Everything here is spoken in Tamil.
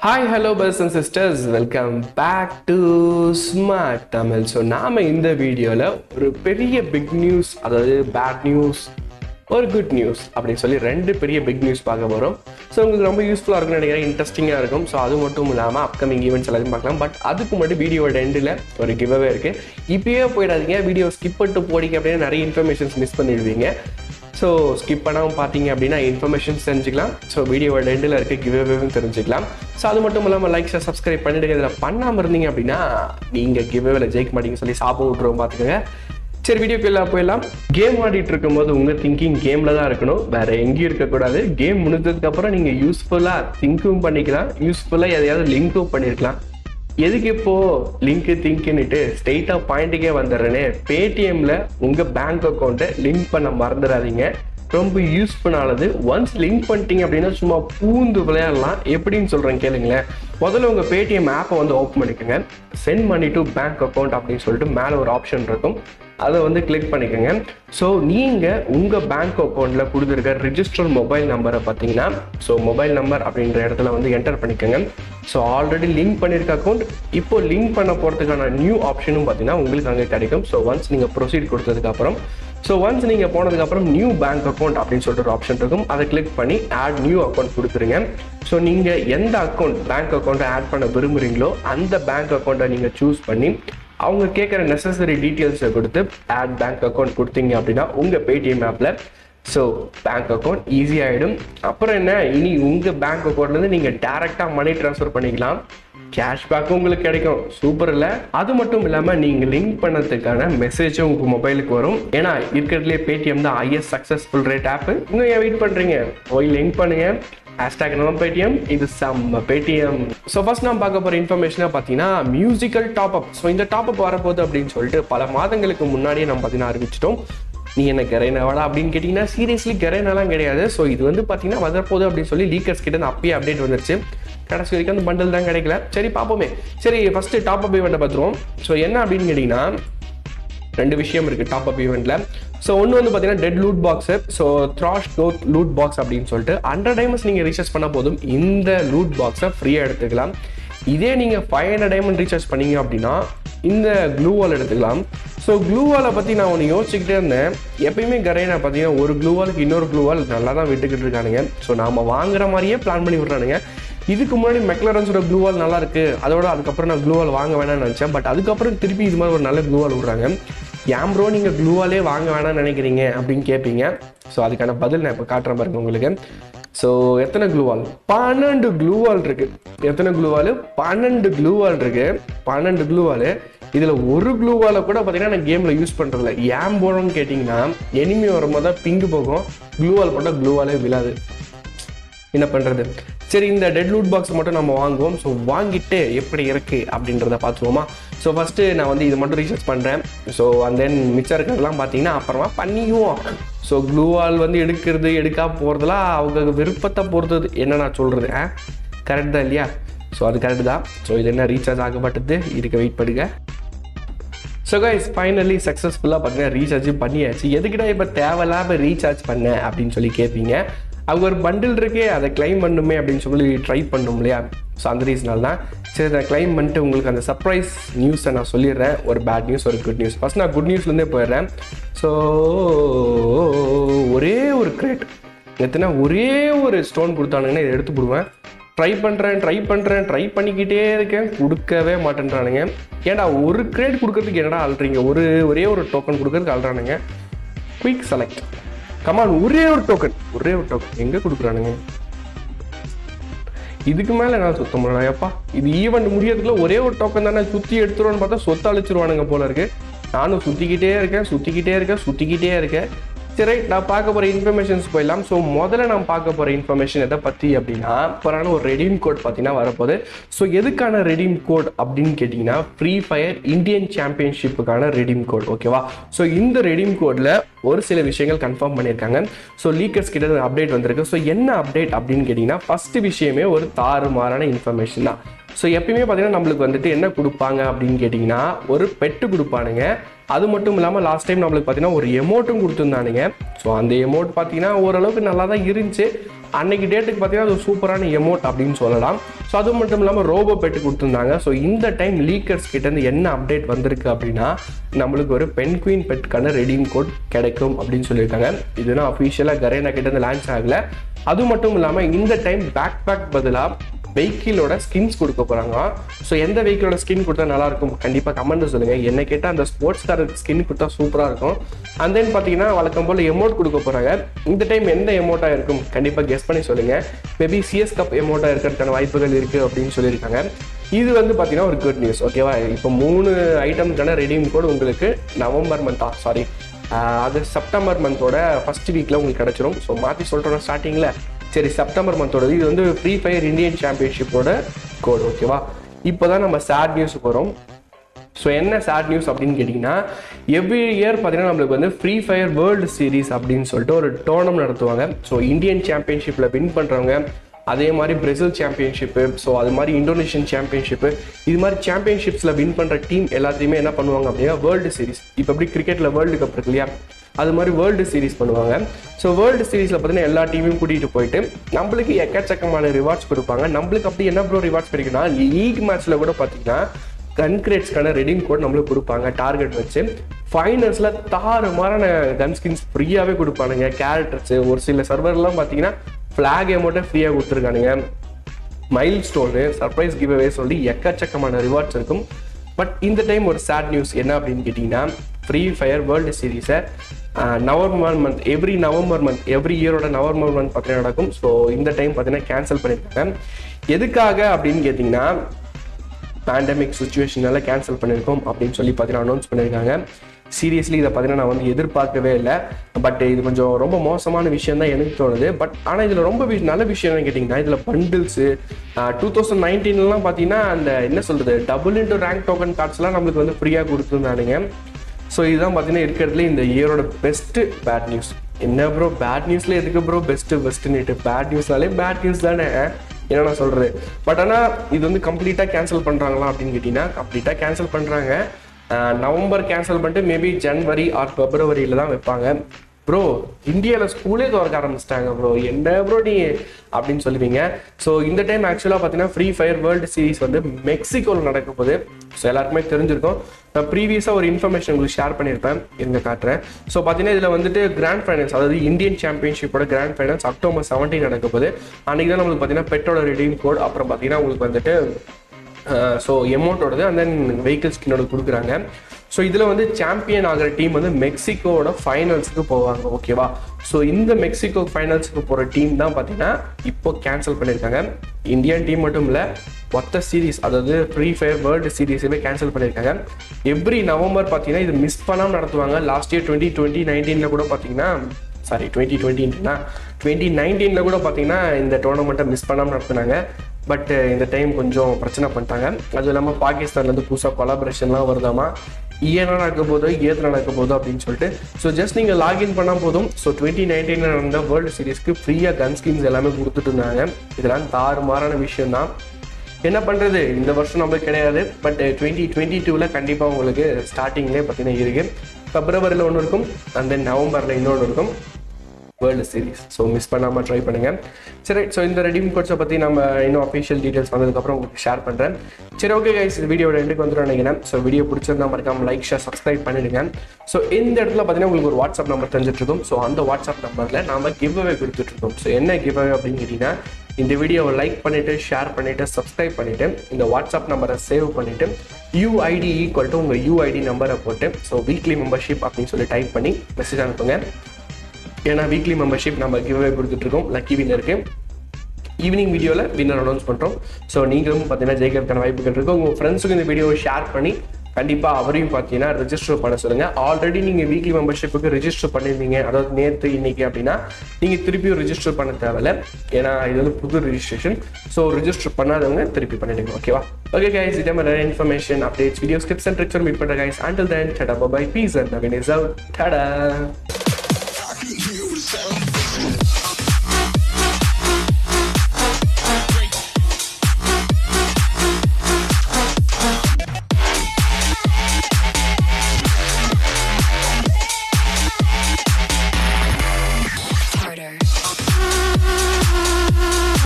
hi hello bros and sisters welcome back to smart Tamil so நாம் இந்த வீடியோவில் ஒரு பெரிய பிக் நியூஸ் அதாவது பேட் நியூஸ் ஒரு குட் நியூஸ் அப்படின்னு சொல்லி ரெண்டு பெரிய பிக் நியூஸ் பார்க்க போகிறோம் ஸோ உங்களுக்கு ரொம்ப யூஸ்ஃபுல்லாக இருக்கும்னு நினைக்கிறேன் இன்ட்ரெஸ்டிங்காக இருக்கும் ஸோ அது மட்டும் இல்லாமல் அப்கமிங் ஈவெண்ட்ஸ் எல்லாத்தையும் பார்க்கலாம் பட் அதுக்கு முன்னாடி வீடியோட எண்டில் ஒரு கிவ்அவே இருக்குது இப்பயே போயிடாதீங்க வீடியோ ஸ்கிப் பண்ணிட்டு போடிங்க அப்படின்னு நிறைய இன்ஃபர்மேஷன்ஸ் மிஸ் பண்ணிடுவீங்க ஸோ ஸ்கிப் பண்ணாமல் பார்த்தீங்க அப்படின்னா இன்ஃபர்மேஷன்ஸ் தெரிஞ்சுக்கலாம் ஸோ வீடியோவோட எண்டில் இருக்க கிவ்அவேவும் தெரிஞ்சுக்கலாம் ஸோ அது மட்டும் இல்லாமல் லைக் ஷேர் சப்ஸ்கிரைப் பண்ணிடுங்க இதில் பண்ணாமல் இருந்தீங்க அப்படின்னா நீங்கள் கிவ்அவேல ஜெயிக்க மாட்டீங்கன்னு சொல்லி சாப்பிட விட்ருவோம் பார்த்துக்கோங்க சரி வீடியோக்குள்ள போயிடலாம் கேம் ஆடிட்டு இருக்கும்போது உங்கள் திங்கிங் கேமில் தான் இருக்கணும் வேற எங்கேயும் இருக்கக்கூடாது கேம் முடிஞ்சதுக்கு அப்புறம் நீங்கள் யூஸ்ஃபுல்லாக திங்கும் பண்ணிக்கலாம் யூஸ்ஃபுல்லாக எதையாவது லிங்க்கும் பண்ணியிருக்கலாம் எதுக்கு இப்போ லிங்க் திங்க்னுட்டு ஸ்ட்ரெயிட்டா பாயிண்ட்டுக்கே வந்துடுறேனே பேடிஎம்ல உங்க பேங்க் அக்கௌண்ட்டை லிங்க் பண்ண மறந்துடாதீங்க ரொம்ப யூஸ்ஃபுல்லானது ஒன்ஸ் லிங்க் பண்ணிட்டீங்க அப்படின்னா சும்மா பூந்து விளையாடலாம் எப்படின்னு சொல்றேன் கேளுங்களேன் முதல்ல உங்க பேடிஎம் ஆப்பை வந்து ஓப்பன் பண்ணிக்கோங்க send money to bank account அப்படின்னு சொல்லிட்டு மேலே ஒரு ஆப்ஷன் இருக்கும் அதை வந்து கிளிக் பண்ணிக்கோங்க ஸோ நீங்கள் உங்கள் பேங்க் அக்கௌண்ட்டில் கொடுத்துருக்க ரிஜிஸ்டர் மொபைல் நம்பரை பார்த்தீங்கன்னா ஸோ மொபைல் நம்பர் அப்படின்ற இடத்துல வந்து என்டர் பண்ணிக்கோங்க ஸோ ஆல்ரெடி லிங்க் பண்ணியிருக்க அக்கௌண்ட் இப்போ லிங்க் பண்ண போகிறதுக்கான நியூ ஆப்ஷனும் பார்த்தீங்கன்னா உங்களுக்கு அங்கே கிடைக்கும் ஸோ ஒன்ஸ் நீங்கள் ப்ரொசீட் கொடுத்ததுக்கப்புறம் ஸோ ஒன்ஸ் நீங்கள் போனதுக்கப்புறம் நியூ பேங்க் அக்கௌண்ட் அப்படின்னு சொல்லிட்டு ஒரு ஆப்ஷன் இருக்கும் அதை கிளிக் பண்ணி ஆட் நியூ அக்கௌண்ட் கொடுத்துருங்க ஸோ நீங்கள் எந்த அக்கௌண்ட் பேங்க் அக்கௌண்ட்டை ஆட் பண்ண விரும்புகிறீங்களோ அந்த பேங்க் அக்கௌண்ட்டை நீங்கள் சூஸ் பண்ணி அவங்க கேட்குற நெசசரி டீட்டெயில்ஸை கொடுத்து ஆட் பேங்க் அக்கௌண்ட் கொடுத்தீங்க அப்படின்னா உங்கள் பேடிஎம் ஆப்பில் ஸோ பேங்க் அக்கௌண்ட் ஈஸி ஆகிடும் அப்புறம் என்ன இனி உங்கள் பேங்க் அக்கௌண்ட்லேருந்து நீங்கள் டேரெக்டாக மணி ட்ரான்ஸ்ஃபர் பண்ணிக்கலாம் கேஷ்பேக்கும் உங்களுக்கு கிடைக்கும் சூப்பர் இல்லை அது மட்டும் இல்லாமல் நீங்கள் லிங்க் பண்ணதுக்கான மெசேஜும் உங்கள் மொபைலுக்கு வரும் ஏன்னா இருக்கிறதுலே பேடிஎம் தான் ஐஎஸ் சக்ஸஸ்ஃபுல் ரேட் ஆப்பு இன்னும் ஏன் வெயிட் பண்ணுறீங்க போய் லிங்க் பண்ணுங்க ஹேஷ்டாக் நம்ம பேடிஎம் இது செம்ம பேடிஎம் ஸோ ஃபர்ஸ்ட் நான் பார்க்க போகிற இன்ஃபர்மேஷனாக பார்த்தீங்கன்னா மியூசிக்கல் டாப் அப் ஸோ இந்த டாப் அப் வரப்போகுது அப்படின்னு சொல்லிட்டு பல மாதங்களுக்கு முன்னாடியே நம்ம பார்த்தீங்கன்னா அறிவிச்சிட்டோம் நீ என்ன கரைனாவாடா அப்படின்னு கேட்டிங்கன்னா சீரியஸ்லி கரைனாலாம் கிடையாது ஸோ இது வந்து பார்த்தீங்கன்னா வரப்போகுது அப்படின்னு சொல்லி லீக்கர்ஸ் கிட்ட இருந்து அப்பயே அப்டேட் வந்துருச்சு கடைசி வரைக்கும் அந்த பண்டில் தான் கிடைக்கல சரி பார்ப்போமே சரி ஃபர்ஸ்ட் டாப் அப் ஈவெண்ட்டை பார்த்துருவோம் ஸோ என்ன அப்படின்னு கேட்டிங்கன்னா ரெண்டு விஷயம் இருக்குது டாப் அப் ஈவெண்ட்டில் ஸோ ஒன்று வந்து பார்த்தீங்கன்னா dead loot box so trash cloth loot box அப்படின்னு சொல்லிட்டு ஹண்ட்ரட் டைமண்ட்ஸ் நீங்கள் ரீசார்ஜ் பண்ணால் போதும் இந்த லூட் பாக்ஸை ஃப்ரீயாக எடுத்துக்கலாம் இதே நீங்கள் ஃபைவ் ஹண்ட்ரட் டைமண்ட் ரீசார்ஜ் பண்ணீங்க அப்படின்னா இந்த க்ளூ வால் எடுத்துக்கலாம் ஸோ க்ளூ வாலை பற்றி நான் ஒன்று யோசிச்சுக்கிட்டே இருந்தேன் எப்பயுமே கரைனா பார்த்தீங்கன்னா ஒரு க்ளூ வாலுக்கு இன்னொரு க்ளூ வால் நல்லா தான் விட்டுக்கிட்டு இருக்கானுங்க ஸோ நாம் வாங்குற மாதிரியே பிளான் பண்ணி விட்றானுங்க இதுக்கு முன்னாடி மெக்லரன்ஸோட க்ளூ வால் நல்லா இருக்கு அதோட அதுக்கப்புறம் நான் க்ளூ வால் வாங்க வேணாம்னு நினச்சேன் பட் அதுக்கப்புறம் திருப்பி இது மாதிரி ஒரு நல்ல க்ளூ வால் விட்றாங்க ஏன் ப்ரோ நீங்கள் க்ளூ வாலே வாங்க வேணாம்னு நினைக்கிறீங்க அப்படின்னு கேட்பீங்க ஸோ அதுக்கான பதில் நான் இப்போ காட்டுறேன் பாருங்க உங்களுக்கு ஸோ எத்தனை க்ளூவால் பன்னெண்டு க்ளூவால் இருக்கு எத்தனை க்ளூவால் பன்னெண்டு க்ளூவால் இருக்கு பன்னெண்டு க்ளூவால் இதில் ஒரு க்ளூவாலை கூட பார்த்தீங்கன்னா நான் கேமில் யூஸ் பண்ணுறதில்ல ஏன் போகிறோம்னு கேட்டிங்கன்னா எனிமி வரும்போது தான் பிங்கு போகும் க்ளூவால் போட்டால் க்ளூவாலே விழாது என்ன பண்ணுறது சரி இந்த டெட் லூட் பாக்ஸ் மட்டும் நம்ம வாங்குவோம் ஸோ வாங்கிட்டு எப்படி இருக்குது அப்படின்றத பார்த்துருவோமா ஸோ ஃபஸ்ட்டு நான் வந்து இது மட்டும் ரீசர்ச் பண்ணுறேன் ஸோ அண்ட் தென் மிச்சம் இருக்கிறதெல்லாம் பார்த்தீங்கன்னா அப்புறமா பண்ணிக்குவோம் ஸோ க்ளூவால் வந்து எடுக்கிறது எடுக்கா போகிறதுலாம் அவங்க விருப்பத்தை பொறுத்தது என்ன நான் சொல்கிறது ஆ கரெக்ட் தான் இல்லையா ஸோ அது கரெக்ட் தான் ஸோ இது என்ன ரீசார்ஜ் ஆகப்பட்டது இதுக்கு வெயிட் பண்ணுங்க ஸோ கைஸ் ஃபைனலி சக்ஸஸ்ஃபுல்லாக பார்த்தீங்கன்னா ரீசார்ஜ் பண்ணியாச்சு எதுக்கிட்ட இப்போ தேவையில்லாமல் ரீசார்ஜ் பண்ண அப்படின்னு சொல்லி கேட்பீங்க அவங்க ஒரு பண்டில் இருக்கே அதை கிளைம் பண்ணுமே அப்படின்னு சொல்லி ட்ரை பண்ணும் இல்லையா ஸோ அந்த ரீசனால் தான் சரி அதை கிளைம் பண்ணிட்டு உங்களுக்கு அந்த சர்ப்ரைஸ் நியூஸை நான் சொல்லிடுறேன் ஒரு பேட் நியூஸ் ஒரு குட் நியூஸ் ஃபஸ்ட் நான் குட் நியூஸ்லேருந்தே போயிடுறேன் ஸோ ஒரே ஒரு கிரேட் எத்தனை ஒரே ஒரு ஸ்டோன் கொடுத்தானுங்கன்னா இதை எடுத்து போடுவேன் ட்ரை பண்ணுறேன் ட்ரை பண்ணுறேன் ட்ரை பண்ணிக்கிட்டே இருக்கேன் கொடுக்கவே மாட்டேன்றானுங்க ஏன்டா ஒரு கிரேட் கொடுக்கறதுக்கு என்னடா அல்றீங்க ஒரு ஒரே ஒரு டோக்கன் கொடுக்கறதுக்கு அல்றானுங்க குயிக் செலக்ட் கமான் ஒரே ஒரு டோக்கன் ஒரே ஒரு டோக்கன் எங்கே கொடுக்குறானுங்க இதுக்கு மேலே நான் சுத்தம் பண்ணலாம் எப்பா இது ஈவெண்ட் முடியறதுக்குள்ள ஒரே ஒரு டோக்கன் தானே சுற்றி எடுத்துருவான்னு பார்த்தா சொத்து அழிச்சிருவானுங்க போல இருக்கு நானும் சுற்றிக்கிட்டே இருக்கேன் சுற்றிக்கிட்டே இருக்கேன் சுற்றிக்கிட்டே இருக்கேன் சரி நான் பார்க்க போகிற இன்ஃபர்மேஷன்ஸ் போயிடலாம் ஸோ முதல்ல நான் பார்க்க போகிற இன்ஃபர்மேஷன் எதை பற்றி அப்படின்னா அப்புறம் ஒரு ரெடீம் கோட் பார்த்தீங்கன்னா வரப்போகுது ஸோ எதுக்கான ரெடீம் கோட் அப்படின்னு கேட்டிங்கன்னா ஃப்ரீ ஃபயர் இந்தியன் சாம்பியன்ஷிப்புக்கான ரெடீம் கோட் ஓகேவா ஸோ இந்த ரெடீம் கோடில் ஒரு சில விஷயங்கள் கன்ஃபார்ம் பண்ணியிருக்காங்க ஸோ லீக்கர்ஸ் கிட்ட அப்டேட் வந்திருக்கு ஸோ என்ன அப்டேட் அப்படின்னு கேட்டிங்கன்னா ஃபர்ஸ்ட் விஷயமே ஒரு தாறுமாறான இன்ஃபர்மேஷன் தான் ஸோ எப்பயுமே பார்த்தீங்கன்னா நம்மளுக்கு வந்துட்டு என்ன கொடுப்பாங்க அப்படின்னு கேட்டிங்கன்னா ஒரு பெட்டு கொடுப்பானுங்க அது மட்டும் இல்லாமல் லாஸ்ட் டைம் நம்மளுக்கு பார்த்தீங்கன்னா ஒரு எமௌண்ட்டும் கொடுத்துருந்தானுங்க ஸோ அந்த எமௌண்ட் பார்த்தீங்கன்னா ஓரளவுக்கு நல்லா தான் இருந்துச்சு அன்னைக்கு டேட்டுக்கு பார்த்தீங்கன்னா அது ஒரு சூப்பரான எமோட் அப்படின்னு சொல்லலாம் ஸோ அது மட்டும் இல்லாமல் ரோபோ பெட்டு கொடுத்துருந்தாங்க ஸோ இந்த டைம் லீக்கர்ஸ் கிட்டேருந்து என்ன அப்டேட் வந்திருக்கு அப்படின்னா நம்மளுக்கு ஒரு பென் குயின் பெட்கான ரெடீம் கோட் கிடைக்கும் அப்படின்னு சொல்லியிருக்காங்க இதுனா அஃபிஷியலாக கரேனா கிட்டேருந்து லான்ச் ஆகல அது மட்டும் இல்லாமல் இந்த டைம் பேக் பேக் பதிலாக வெஹிக்கிளோட ஸ்கின்ஸ் கொடுக்க போகிறாங்க ஸோ எந்த வெஹிக்கிளோட ஸ்கின் கொடுத்தா நல்லா இருக்கும் கண்டிப்பாக கமெண்ட் சொல்லுங்கள் என்ன கேட்டால் அந்த ஸ்போர்ட்ஸ் கார் ஸ்கின் கொடுத்தா சூப்பராக இருக்கும் அண்ட் தென் பார்த்தீங்கன்னா வழக்கம் போல் எமௌண்ட் கொடுக்க போகிறாங்க இந்த டைம் எந்த எமௌண்ட்டாக இருக்கும் கண்டிப்பாக கெஸ் பண்ணி சொல்லுங்கள் மேபி சிஎஸ் கப் எமௌண்ட்டாக இருக்கிறதுக்கான வாய்ப்புகள் இருக்குது அப்படின்னு சொல்லியிருக்காங்க இது வந்து பார்த்தீங்கன்னா ஒரு குட் நியூஸ் ஓகேவா இப்போ மூணு ஐட்டம்க்கான ரெடீம் கோட் உங்களுக்கு நவம்பர் மந்தா சாரி அது செப்டம்பர் மந்தோட ஃபர்ஸ்ட் வீக்கில் உங்களுக்கு கிடச்சிரும் ஸோ மாற்றி சொல்கிறோம் ஸ்டார்டிங்கில் சரி செப்டம்பர் மந்தோட இது வந்து ஃப்ரீ ஃபயர் இந்தியன் சாம்பியன்ஷிப்போட கோட் ஓகேவா இப்போ தான் நம்ம சேட் நியூஸ் போகிறோம் ஸோ என்ன சேட் நியூஸ் அப்படின்னு கேட்டிங்கன்னா எவ்ரி இயர் பார்த்தீங்கன்னா நம்மளுக்கு வந்து ஃப்ரீ ஃபயர் வேர்ல்டு சீரிஸ் அப்படின்னு சொல்லிட்டு ஒரு டோர்னம் நடத்துவாங்க ஸோ இந்தியன் சாம்பியன்ஷிப்பில் வின் பண்ணுறவங்க அதே மாதிரி பிரேசில் சாம்பியன்ஷிப்பு ஸோ அது மாதிரி இந்தோனேஷியன் சாம்பியன்ஷிப்பு இது மாதிரி சாம்பியன்ஷிப்ஸில் வின் பண்ணுற டீம் எல்லாத்தையுமே என்ன பண்ணுவாங்க அப்படின்னா வேர்ல்டு சீரிஸ் இப்போ எப்படி கிரிக்கெட்டில் வேர்ல்டு கப் இருக்கு இல்லையா அது மாதிரி வேர்ல்டு சீரிஸ் பண்ணுவாங்க ஸோ வேர்ல்டு சீரிஸில் பார்த்தீங்கன்னா எல்லா டீமையும் கூட்டிகிட்டு போயிட்டு நம்மளுக்கு எக்கச்சக்கமான ரிவார்ட்ஸ் கொடுப்பாங்க நம்மளுக்கு அப்படி என்ன ப்ரோ ரிவார்ட்ஸ் கிடைக்குன்னா லீக் மேட்ச்சில் கூட பார்த்தீங்கன்னா கன்கிரேட்ஸ்க்கான ரெடிங் கோட் நம்மளுக்கு கொடுப்பாங்க டார்கெட் வச்சு ஃபைனல்ஸில் தாறுமாறான கன் ஸ்கின்ஸ் ஃப்ரீயாகவே கொடுப்பானுங்க கேரக்டர்ஸ் ஒரு சில சர்வர்லாம் பார்த்தீங்கன்னா ஃப்ளாக் அமௌண்ட்டை ஃப்ரீயாக கொடுத்துருக்கானுங்க milestone surprise give away சொல்லி எக்கச்சக்கமான ரிவார்ட்ஸ் இருக்கும் பட் இந்த டைம் ஒரு சேட் நியூஸ் என்ன அப்படின்னு கேட்டிங்கன்னா ஃப்ரீ ஃபயர் வேர்ல்டு சீரீஸை November month every November month every இயரோட நவம்பர் மந்த் பார்த்தீங்கன்னா நடக்கும் ஸோ இந்த டைம் பார்த்தீங்கன்னா கேன்சல் பண்ணியிருக்காங்க எதுக்காக அப்படின்னு கேட்டிங்கன்னா பேண்டமிக் சுச்சுவேஷனால கேன்சல் பண்ணியிருக்கோம் அப்படின்னு சொல்லி பார்த்தீங்கன்னா அனௌன்ஸ் பண்ணியிருக்காங்க சீரியஸ்லி இதை பார்த்தீங்கன்னா நான் வந்து எதிர்பார்க்கவே இல்லை பட் இது கொஞ்சம் ரொம்ப மோசமான விஷயம் தான் எனக்கு தோணுது பட் ஆனால் இதில் ரொம்ப வி- நல்ல விஷயம் என்னன்னு கேட்டிங்கன்னா இதில் பண்டில்ஸு டூ தௌசண்ட் நைன்டீன்லாம் பார்த்தீங்கன்னா அந்த என்ன சொல்கிறது டபுள் இன்டூ ரேங்க் டோக்கன் கார்ட்ஸ்லாம் நம்மளுக்கு வந்து ஃப்ரீயாக கொடுத்துருந்தானுங்க ஸோ இதுதான் பார்த்தீங்கன்னா இருக்கிறதுல இந்த இயரோட பெஸ்ட்டு பேட் நியூஸ் என்ன ப்ரோ பேட் நியூஸில் எதுக்கு ப்ரோ பெஸ்ட்டு பெஸ்ட்டுன்னுட்டு பேட் நியூஸ்னாலே பேட் நியூஸ் தானே என்ன நான் சொல்கிறது பட் ஆனால் இது வந்து கம்ப்ளீட்டாக கேன்சல் பண்ணுறாங்களா அப்படின்னு கேட்டிங்கன்னா கம்ப்ளீட்டாக கேன்சல் பண்ணுறாங்க நவம்பர் கேன்சல் பண்ணிட்டு மேபி ஜனவரி ஆர் பிப்ரவரியில தான் வைப்பாங்க ப்ரோ இந்தியாவில் ஸ்கூலே திறக்க ஆரம்பிச்சிட்டாங்க ப்ரோ என்ன ப்ரோ நீ அப்படின்னு சொல்லுவீங்க ஸோ இந்த டைம் ஆக்சுவலாக பார்த்தீங்கன்னா ஃப்ரீ ஃபயர் வேர்ல்டு சீரிஸ் வந்து மெக்சிகோவில் நடக்க போகுது ஸோ எல்லாருக்குமே தெரிஞ்சிருக்கும் நான் ப்ரீவியஸாக ஒரு இன்ஃபர்மேஷன் உங்களுக்கு ஷேர் பண்ணியிருப்பேன் இருங்க காட்டுறேன் ஸோ பார்த்தீங்கன்னா இதில் வந்துட்டு கிராண்ட் ஃபைனல்ஸ் அதாவது இந்தியன் சாம்பியன்ஷிப்போட கிராண்ட் ஃபைனல்ஸ் அக்டோபர் செவன்டீன் நடக்க போகுது அன்றைக்கி தான் நம்மளுக்கு பார்த்தீங்கன்னா பெட்டோட ரெடீம் கோட் அப்புறம் பார்த்தீங்கன்னா உங்களுக்கு வந்துட்டு ஸோ எமௌண்ட்டோடது அண்ட் தென் வெஹிக்கிள் ஸ்கின்னோட கொடுக்குறாங்க ஸோ இதில் வந்து சாம்பியன் ஆகிற டீம் வந்து மெக்சிகோவோட ஃபைனல்ஸுக்கு போவாங்க ஓகேவா ஸோ இந்த மெக்சிகோ ஃபைனல்ஸுக்கு போகிற டீம் தான் பார்த்தீங்கன்னா இப்போ கேன்சல் பண்ணியிருக்காங்க இந்தியன் டீம் மட்டும் இல்லை மொத்த சீரிஸ் அதாவது ஃப்ரீ ஃபயர் வேர்ல்டு சீரிஸுமே கேன்சல் பண்ணியிருக்காங்க எவ்ரி நவம்பர் பார்த்தீங்கன்னா இது மிஸ் பண்ணாமல் நடத்துவாங்க லாஸ்ட் இயர் டுவெண்ட்டி டுவெண்ட்டி நைன்டீனில் கூட பார்த்தீங்கன்னா சாரி டுவெண்ட்டி டுவெண்ட்டின்னா டுவெண்ட்டி நைன்டீனில் கூட பார்த்தீங்கன்னா இந்த டோர்னமெண்ட்டை மிஸ் பண்ணாமல் நடத்துனாங்க பட் இந்த டைம் கொஞ்சம் பிரச்சனை பண்ணிட்டாங்க அதுவும் இல்லாமல் பாகிஸ்தான்லேருந்து புதுசாக கொலாபரேஷன்லாம் வருதாமா ஏன் நடக்க போதோ ஏது நடக்க போதோ அப்படின்னு சொல்லிட்டு ஸோ ஜஸ்ட் நீங்கள் லாகின் பண்ணால் போதும் ஸோ டுவெண்ட்டி நைன்டீனில் நடந்த வேர்ல்டு சீரிஸ்க்கு ஃப்ரீயாக கன் ஸ்கின்ஸ் எல்லாமே கொடுத்துட்டு இருந்தாங்க இதெல்லாம் தாறுமாறான விஷயம் தான் என்ன பண்ணுறது இந்த வருஷம் நம்மளுக்கு கிடையாது பட் டுவெண்ட்டி டுவெண்ட்டி டூவில் கண்டிப்பாக உங்களுக்கு ஸ்டார்டிங்லேயே பார்த்தீங்கன்னா இருக்குது பிப்ரவரியில் ஒன்று இருக்கும் அண்ட் தென் நவம்பரில் இன்னொன்று இருக்கும் வேர்ல்டு சீரிஸ் ஸோ மிஸ் பண்ணாமல் ட்ரை பண்ணுங்கள் சரி ஸோ இந்த ரெடீம் கோட்ஸை பற்றி நம்ம இன்னும் அஃபிஷியல் டீட்டெயில்ஸ் வந்ததுக்கப்புறம் உங்களுக்கு ஷேர் பண்ணுறேன் சரி ஓகே கைஸ் இந்த வீடியோட எண்டுக்கு வந்துடும் நினைக்கிறேன் ஸோ வீடியோ பிடிச்சிருந்தா மறக்காம லைக் ஷேர் சப்ஸ்கிரைப் பண்ணிடுங்க ஸோ இந்த இடத்துல பார்த்தீங்கன்னா உங்களுக்கு ஒரு வாட்ஸ்அப் நம்பர் தெரிஞ்சிட்டு இருக்கும் ஸோ அந்த வாட்ஸ்அப் நம்பரில் நாம கிவ் அவே கொடுத்துட்ருக்கோம் ஸோ என்ன கிவ் அவே அப்படின்னு கேட்டிங்கன்னா இந்த வீடியோவை லைக் பண்ணிவிட்டு ஷேர் பண்ணிவிட்டு சப்ஸ்கிரைப் பண்ணிவிட்டு இந்த வாட்ஸ்அப் நம்பரை சேவ் பண்ணிவிட்டு யூஐடி ஈக்குவல் டு உங்கள் யூஐடி நம்பரை போட்டு ஸோ வீக்லி மெம்பர்ஷிப் அப்படின்னு சொல்லி டைப் பண்ணி மெசேஜ் அனுப்புங்க ஏன்னா வீக்லி மெம்பர்ஷிப் நம்ம கிவ்அவே கொடுத்துட்ருக்கோம் லக்கி வின்னருக்கு ஈவினிங் வீடியோவில் வின்னர் அனௌன்ஸ் பண்ணுறோம் ஸோ நீங்களும் பார்த்தீங்கன்னா ஜெயிக்கிறதுக்கான வாய்ப்புகள் இருக்குது உங்கள் ஃப்ரெண்ட்ஸுக்கு இந்த வீடியோவை ஷேர் பண்ணி கண்டிப்பாக அவரையும் பார்த்தீங்கன்னா ரெஜிஸ்டர் பண்ண சொல்லுங்கள் ஆல்ரெடி நீங்கள் வீக்லி மெம்பர்ஷிப்புக்கு ரெஜிஸ்டர் பண்ணியிருந்தீங்க அதாவது நேற்று இன்னைக்கு அப்படின்னா நீங்கள் திருப்பியும் ரெஜிஸ்டர் பண்ண தேவையில்ல ஏன்னா இது வந்து புது ரெஜிஸ்ட்ரேஷன் ஸோ ரெஜிஸ்டர் பண்ணாதவங்க திருப்பி பண்ணிடுங்க ஓகேவா ஓகே கைஸ் இதே மாதிரி நிறைய information updates video tips and tricks meet பண்ணுற guys until then tata bye peace and Naveen is out டடா